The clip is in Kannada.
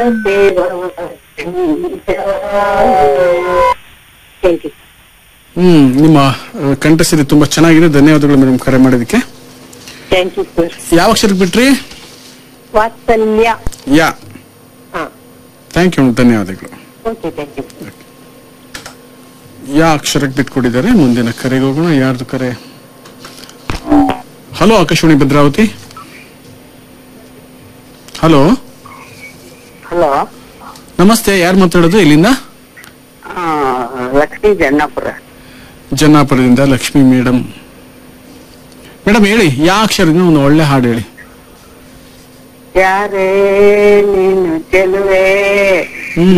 ಥ್ಯಾಂಕ್ ಯು ಹ್ಮ್ ನಿಮ್ಮ ಆ, ಕಂಠಸಿರಿ ತುಂಬಾ ಚೆನ್ನಾಗಿದೆ ಧನ್ಯವಾದಗಳು ಮೇಡಮ್ ಕರೆ ಮಾಡೋದಕ್ಕೆ ಥ್ಯಾಂಕ್ ಯು ಸರ್ ಯಾವ ಅಕ್ಷರಕ್ಕೆ ಬಿಟ್ರಿ ವಾತ್ಸಲ್ಯ ಯಾ ಹಾ ಥ್ಯಾಂಕ್ ಯು ಧನ್ಯವಾದಗಳು ಓಕೆ ಥ್ಯಾಂಕ್ ಯು ಯಾ ಅಕ್ಷರಕ್ಕೆ ಬಿಟ್ಕೊಟ್ಟಿದ್ದಾರೆ ಮುಂದಿನ ಕರೆಗೆ ಹೋಗೋಣ ಯಾರ್ದು ಕರೆ hello Akashvani Bhadravati hello hello ನಮಸ್ತೆ ಯಾರು ಮಾತಾಡೋದು ಇಲ್ಲಿಂದ ಲಕ್ಷ್ಮೀ ಜನ್ನಾಪುರ ಜನ್ನಾಪುರದಿಂದ ಲಕ್ಷ್ಮಿ ಮೇಡಮ್ ಮೇಡಮ್ ಹೇಳಿ ಯಾ ಅಕ್ಷರದಿಂದ ಒಂದು ಒಳ್ಳೆ ಹಾಡು ಹೇಳಿ ಯಾರೇ ನೀನು ಚೆಲುವೆ ಹ್ಮ್